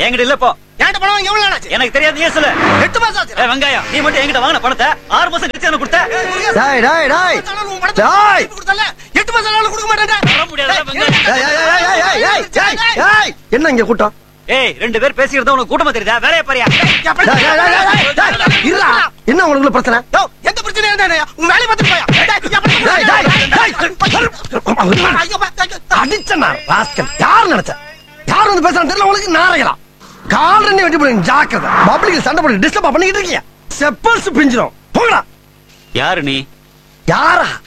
என்கிட்ட இல்ல போ என்கிட்ட பணம் வாங்கி எவ்வளவு நாள் ஆச்சு எனக்கு தெரியாது நீ சொல்லு எட்டு மாசம் ஆச்சு ஏய், வெங்காயம் நீ மட்டும் என்கிட்ட வாங்கின பணத்தை ஆறு மாசம் கழிச்சு எனக்கு கொடுத்த டேய் டேய் டேய் உன் பணத்தை டேய் திருப்பி கொடுத்தல, எட்டு மாசம் ஆனாலும் கொடுக்க மாட்டேன் வர முடியாதுடா, வெங்காயம். ஏய், ஏய், ஏய், ஏய், ஏய், ஏய், ஏய், ஏய். என்ன இங்க கூட்டம் ஏய் ரெண்டு பேர் பேசிக்கிறதா உனக்கு கூட்டமா தெரியுதா வேலைய பாரியா டேய், டேய், டேய், டேய், டேய், டேய், இருடா. என்ன உங்களுக்குள்ள பிரச்சனை யோ, எந்த பிரச்சனையும் இருந்தானே உன் வேலையை பார்த்துட்டு போயா டேய், எப்படி டேய், டேய், டேய். ஐயோ, பா, ஐயோ. அடிச்சனா ராஸ்கல் யார் நினைச்ச யார் வந்து பேசுறான்னு தெரியல உங்களுக்கு நாரைகளா கால் ரெண்டு வெட்டி போடுங்க ஜாக்கிரதை பப்ளிக் சண்டை போட்டு டிஸ்டர்ப் பண்ணிக்கிட்டு இருக்கீங்க செப்பல்ஸ் பிஞ்சிரும் போங்கடா யாரு நீ யாரா